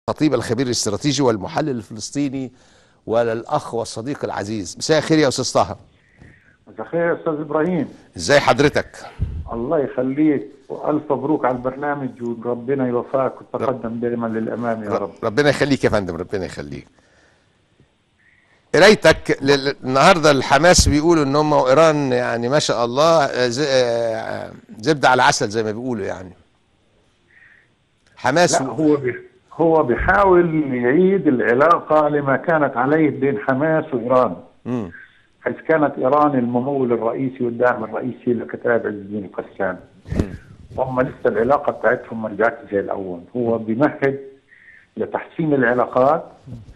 الخطيب الخبير الاستراتيجي والمحلل الفلسطيني وللاخ والصديق العزيز مساء الخير يا استاذ طه مساء الخير يا استاذ ابراهيم ازاي حضرتك الله يخليك والف مبروك على البرنامج وربنا يوفقك وتقدم دائما للامام يا رب ربنا يخليك يا فندم ربنا يخليك قرايتك لل- النهارده الحماس بيقولوا ان هم وايران يعني ما شاء الله آه، ز- آه، زبده على عسل زي ما بيقولوا يعني حماس لا هو بي هو بيحاول يعيد العلاقه لما كانت عليه بين حماس وايران مم. حيث كانت ايران الممول الرئيسي والداعم الرئيسي لكتائب عز الدين القسام هم لسه العلاقه بتاعتهم ما رجعتش زي الاول هو بيمهد لتحسين العلاقات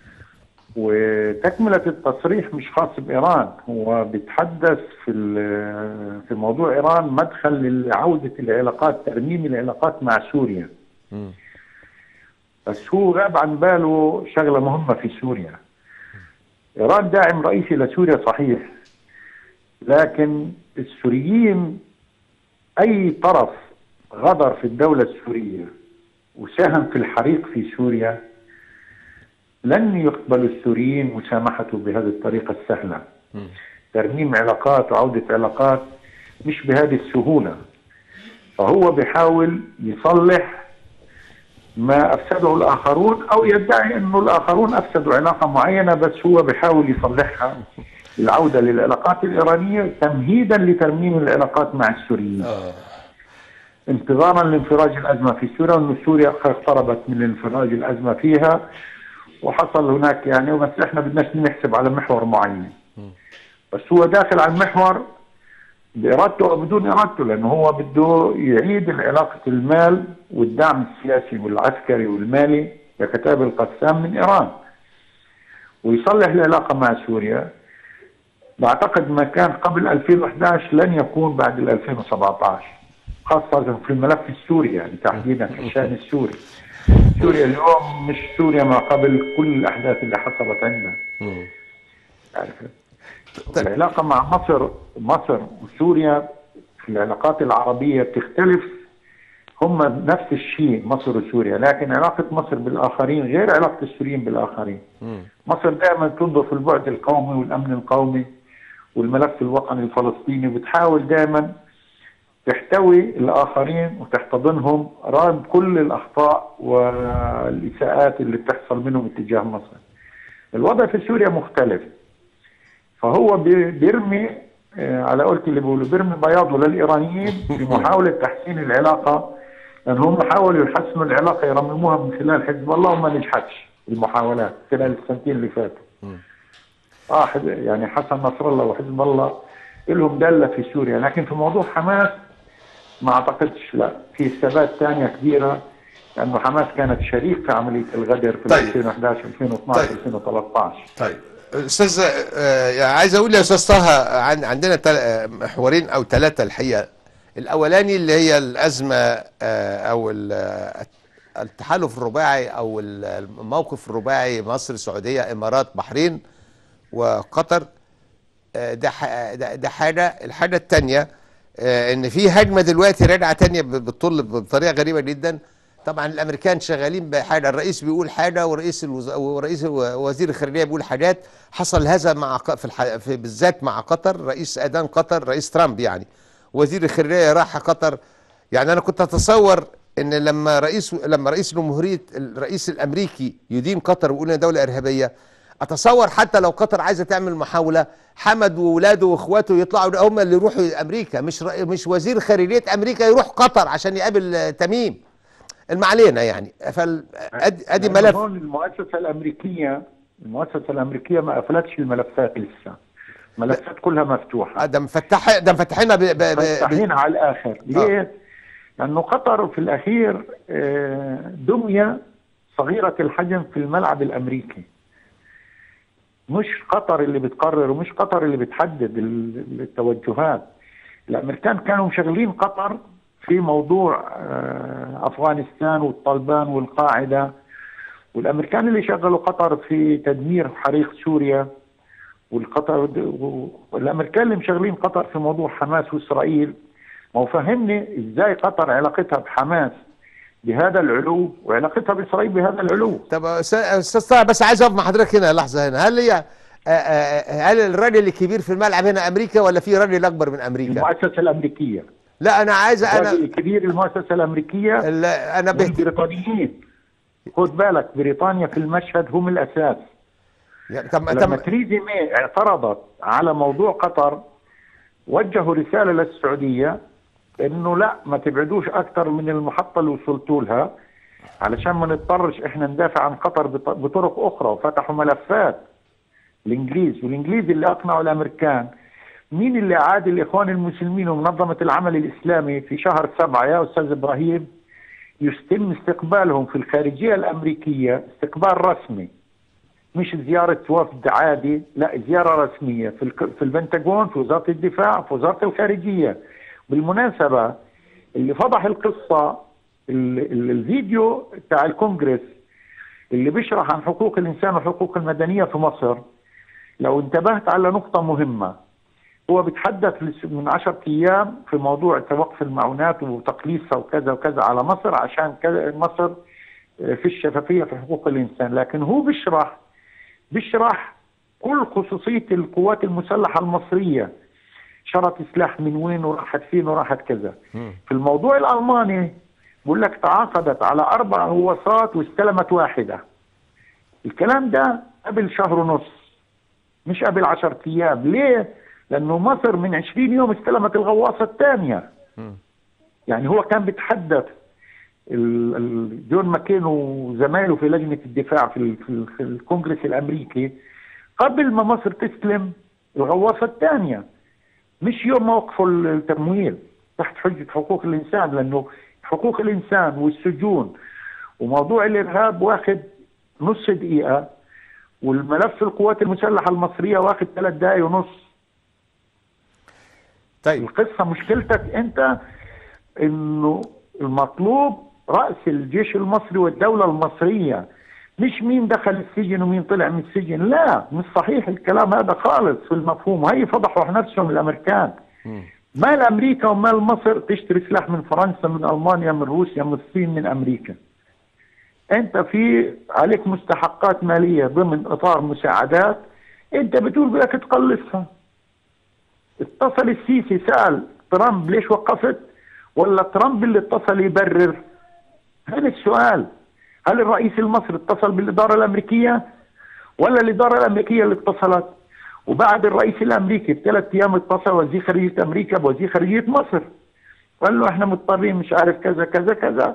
وتكمله التصريح مش خاص بايران هو بيتحدث في ال- في موضوع ايران مدخل لعوده العلاقات ترميم العلاقات مع سوريا مم. بس هو غاب عن باله شغله مهمه في سوريا ايران داعم رئيسي لسوريا صحيح لكن السوريين اي طرف غدر في الدوله السوريه وساهم في الحريق في سوريا لن يقبل السوريين مسامحته بهذه الطريقه السهله مم. ترميم علاقات وعوده علاقات مش بهذه السهوله فهو بيحاول يصلح ما افسده الاخرون او يدعي انه الاخرون افسدوا علاقه معينه بس هو بيحاول يصلحها العوده للعلاقات الايرانيه تمهيدا لترميم العلاقات مع السوريين آه. انتظارا لانفراج الازمه في سوريا وان سوريا اقتربت من انفراج الازمه فيها وحصل هناك يعني بس احنا بدناش نحسب على محور معين بس هو داخل على المحور بارادته او بدون ارادته لانه هو بده يعيد علاقه المال والدعم السياسي والعسكري والمالي لكتائب القسام من ايران ويصلح العلاقه مع سوريا بعتقد ما كان قبل 2011 لن يكون بعد ال 2017 خاصة في الملف السوري يعني تحديدا في الشأن السوري سوريا اليوم مش سوريا ما قبل كل الأحداث اللي حصلت عندنا مم. عارف العلاقة مع مصر مصر وسوريا في العلاقات العربية بتختلف هم نفس الشيء مصر وسوريا لكن علاقة مصر بالآخرين غير علاقة السوريين بالآخرين مم. مصر دائما تنظر في البعد القومي والامن القومي والملف الوطني الفلسطيني وبتحاول دائما تحتوي الاخرين وتحتضنهم رغم كل الاخطاء والاساءات اللي بتحصل منهم اتجاه مصر. الوضع في سوريا مختلف. فهو بي- بيرمي آه، على قولت اللي بيقولوا بيرمي بياضه للايرانيين بمحاوله تحسين العلاقه لان هم حاولوا يحسنوا العلاقه يرمموها من خلال حزب الله وما نجحتش المحاولات خلال السنتين اللي فاتوا. اه حز- يعني حسن نصر الله وحزب الله لهم داله في سوريا لكن في موضوع حماس ما اعتقدش لا في حسابات ثانيه كبيره لانه حماس كانت شريك في عمليه الغدر في طيب. 2011 2012 طيب. 2013 طيب استاذ آه، يعني عايز اقول يا استاذ طه عن عندنا تل- آه، محورين او ثلاثه الحقيقه الاولاني اللي هي الازمه آه، او ال- آه، التحالف الرباعي او ال- الموقف الرباعي مصر السعوديه امارات بحرين وقطر آه، ده ح- ده ده حاجه الحاجه الثانيه ان في هجمه دلوقتي راجعه تانية ب- بتطل بطريقه غريبه جدا طبعا الامريكان شغالين بحاجه الرئيس بيقول حاجه ورئيس الوز... ورئيس وزير الخارجيه بيقول حاجات حصل هذا مع ق- في, الح... في بالذات مع قطر رئيس اذان قطر رئيس ترامب يعني وزير الخارجيه راح قطر يعني انا كنت اتصور ان لما رئيس لما رئيس جمهوريه الرئيس الامريكي يدين قطر ويقول انها دوله ارهابيه اتصور حتى لو قطر عايزه تعمل محاوله حمد واولاده واخواته يطلعوا هم اللي يروحوا امريكا مش رئي- مش وزير خارجيه امريكا يروح قطر عشان يقابل آه، تميم المعلينا يعني فال ادي ادي لأنه ملف هون المؤسسه الامريكيه المؤسسه الامريكيه ما قفلتش الملفات لسه الملفات كلها مفتوحه ده مفتح ده مفتحينها ب... ب... ب... مفتحين على الاخر ليه؟ لانه قطر في الاخير آه، دميه صغيره الحجم في الملعب الامريكي مش قطر اللي بتقرر ومش قطر اللي بتحدد ال- التوجهات الامريكان كانوا مشغلين قطر في موضوع آه، افغانستان والطالبان والقاعده والامريكان اللي شغلوا قطر في تدمير حريق سوريا والقطر والامريكان اللي مشغلين قطر في موضوع حماس واسرائيل ما هو فهمني ازاي قطر علاقتها بحماس بهذا العلو وعلاقتها باسرائيل بهذا العلو طب أستاذ أستاذ طه بس عايز اقف مع حضرتك هنا لحظه هنا هل هي آه، آه، هل الراجل الكبير في الملعب هنا امريكا ولا في راجل اكبر من امريكا؟ المؤسسه الامريكيه لا انا عايز الراجل انا الكبير المؤسسه الامريكيه ال- انا بهت... والبريطانيين خد بالك بريطانيا في المشهد هم الاساس يعني طب لما طب تريزي مي اعترضت على موضوع قطر وجهوا رساله للسعوديه انه لا ما تبعدوش اكثر من المحطه اللي وصلتوا لها علشان ما نضطرش احنا ندافع عن قطر بط- بطرق اخرى وفتحوا ملفات الانجليز والانجليز اللي اقنعوا الامريكان مين اللي عاد الاخوان المسلمين ومنظمه العمل الاسلامي في شهر سبعه يا استاذ ابراهيم يتم استقبالهم في الخارجيه الامريكيه استقبال رسمي مش زيارة وفد عادي لا زيارة رسمية في, الك... في البنتاغون في وزارة الدفاع في وزارة الخارجية بالمناسبة اللي فضح القصة ال... ال... الفيديو بتاع الكونغرس اللي بيشرح عن حقوق الإنسان والحقوق المدنية في مصر لو انتبهت على نقطة مهمة هو بيتحدث لس- من عشرة أيام في موضوع توقف المعونات وتقليصها وكذا وكذا على مصر عشان كذا مصر في الشفافية في حقوق الإنسان لكن هو بيشرح بيشرح كل خصوصية القوات المسلحة المصرية شرط سلاح من وين وراحت فين وراحت كذا في الموضوع الألماني بقول لك تعاقدت على أربع غواصات واستلمت واحدة الكلام ده قبل شهر ونص مش قبل عشرة أيام ليه؟ لأنه مصر من 20 يوم استلمت الغواصة الثانية يعني هو كان بيتحدث ال- ال- جون ماكين وزمايله في لجنة الدفاع في, ال- في, ال- في الكونغرس الأمريكي قبل ما مصر تستلم الغواصة الثانية مش يوم ما وقفوا التمويل تحت حجة حقوق الإنسان لأنه حقوق الإنسان والسجون وموضوع الإرهاب واخد نص دقيقة والملف القوات المسلحة المصرية واخد ثلاث دقايق ونص طيب القصة مشكلتك أنت إنه المطلوب رأس الجيش المصري والدولة المصرية مش مين دخل السجن ومين طلع من السجن لا مش صحيح الكلام هذا خالص في المفهوم هي فضحوا نفسهم الأمريكان مال أمريكا ومال مصر تشتري سلاح من فرنسا من ألمانيا من روسيا من الصين من أمريكا أنت في عليك مستحقات مالية ضمن إطار مساعدات أنت بتقول بدك تقلصها اتصل السيسي سأل ترامب ليش وقفت ولا ترامب اللي اتصل يبرر هذا السؤال هل الرئيس المصري اتصل بالإدارة الأمريكية ولا الإدارة الأمريكية اللي اتصلت وبعد الرئيس الأمريكي بثلاث أيام اتصل وزير خارجية أمريكا بوزير خارجية مصر قال له احنا مضطرين مش عارف كذا كذا كذا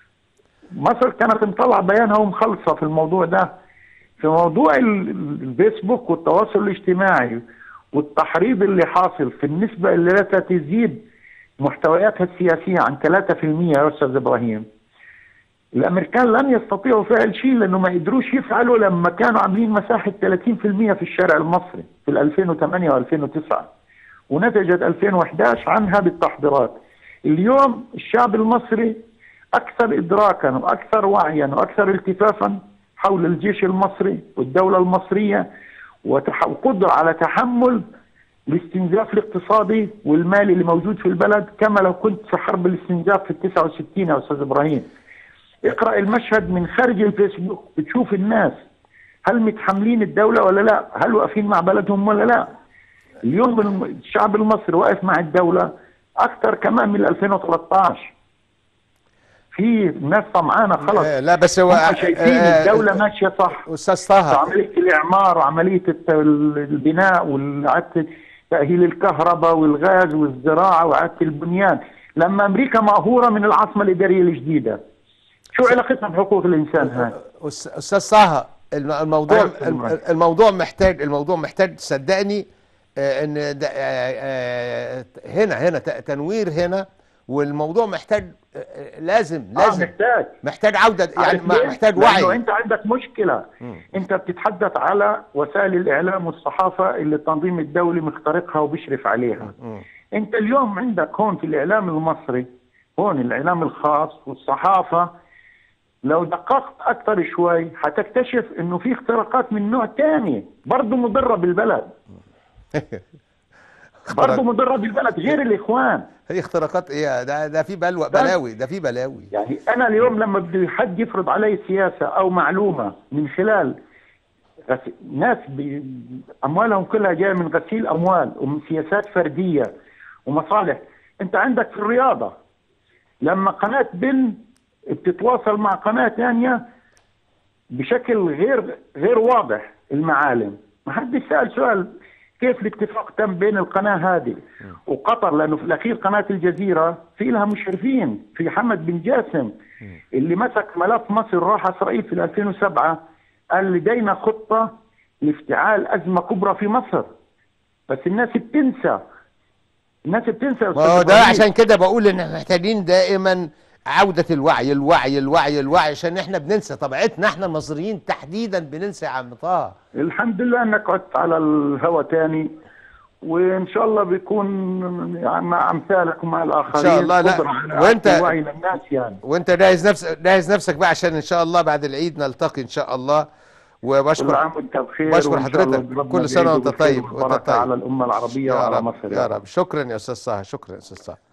مصر كانت مطلع بيانها ومخلصة في الموضوع ده في موضوع ال- ال- الفيسبوك والتواصل الاجتماعي والتحريض اللي حاصل في النسبة اللي لا تزيد محتوياتها السياسية عن 3% يا أستاذ إبراهيم الأمريكان لن يستطيعوا فعل شيء لأنه ما قدروش يفعلوا لما كانوا عاملين مساحة 30% في الشارع المصري في 2008 و2009 ونتجت 2011 عنها بالتحضيرات اليوم الشعب المصري أكثر إدراكا وأكثر وعيا وأكثر التفافا حول الجيش المصري والدولة المصرية وتح- وقدرة على تحمل الاستنزاف الاقتصادي والمالي اللي موجود في البلد كما لو كنت في حرب الاستنزاف في ال 69 يا استاذ ابراهيم. اقرا المشهد من خارج الفيسبوك بتشوف الناس هل متحملين الدوله ولا لا؟ هل واقفين مع بلدهم ولا لا؟ اليوم الم- الشعب المصري واقف مع الدوله اكثر كمان من 2013 في ناس طمعانه خلص آه، لا بس هو هم شايفين آه، الدوله ماشيه صح استاذ طه عمليه الاعمار وعمليه الت- البناء وإعادة تاهيل الكهرباء والغاز والزراعه واعاده البنيان لما امريكا مقهوره من العاصمه الاداريه الجديده شو علاقتها بحقوق الانسان هاي؟ أس- استاذ طه الم- الموضوع أيوة، أستاذ الم- إبراهيم. الموضوع محتاج الموضوع محتاج صدقني آه، ان ده آه، آه، هنا هنا ت- تنوير هنا والموضوع محتاج آه، آه، لازم آه لازم محتاج محتاج عوده يعني عارف ما- ليه؟ محتاج لأنه وعي انت عندك مشكله انت بتتحدث على وسائل الاعلام والصحافه اللي التنظيم الدولي مخترقها وبيشرف عليها انت اليوم عندك هون في الاعلام المصري هون الاعلام الخاص والصحافه لو دققت اكثر شوي حتكتشف انه في اختراقات من نوع ثاني برضه مضره بالبلد برضه مضره بالبلد غير الاخوان هي اختراقات ايه ده ده في بلوى بس. بلاوي ده في بلاوي يعني انا اليوم لما بده حد يفرض علي سياسه او معلومه من خلال غس... ناس ب... اموالهم كلها جايه من غسيل اموال ومن سياسات فرديه ومصالح انت عندك في الرياضه لما قناه بن بتتواصل مع قناه ثانيه بشكل غير غير واضح المعالم ما حدش سال سؤال كيف الاتفاق تم بين القناه هذه وقطر لانه في الاخير قناه الجزيره في لها مشرفين في حمد بن جاسم اللي مسك ملف مصر راح اسرائيل في 2007 قال لدينا خطه لافتعال ازمه كبرى في مصر بس الناس بتنسى الناس بتنسى يا ما هو أستاذ ده إبراهيم. عشان كده بقول ان احنا محتاجين دائما عودة الوعي الوعي الوعي الوعي عشان احنا بننسى طبيعتنا احنا المصريين تحديدا بننسى يا عم طه الحمد لله انك عدت على الهوا تاني وان شاء الله بيكون يعني مع امثالك ومع الاخرين إن شاء الله، لا. قدرة على وأنت- إعادة الوعي للناس يعني وانت جاهز نفسك جاهز نفسك بقى عشان ان شاء الله بعد العيد نلتقي ان شاء الله كل وبشكر عام وانت بخير بشكر وإن شاء الله حضرتك. ربنا كل سنة بيعيده وأنت بالخير طيب، وأنت والبركة طيب. على الامه العربيه يا وعلى رب مصر يا رب شكرا يا استاذ صاحب شكرا يا استاذ صاحب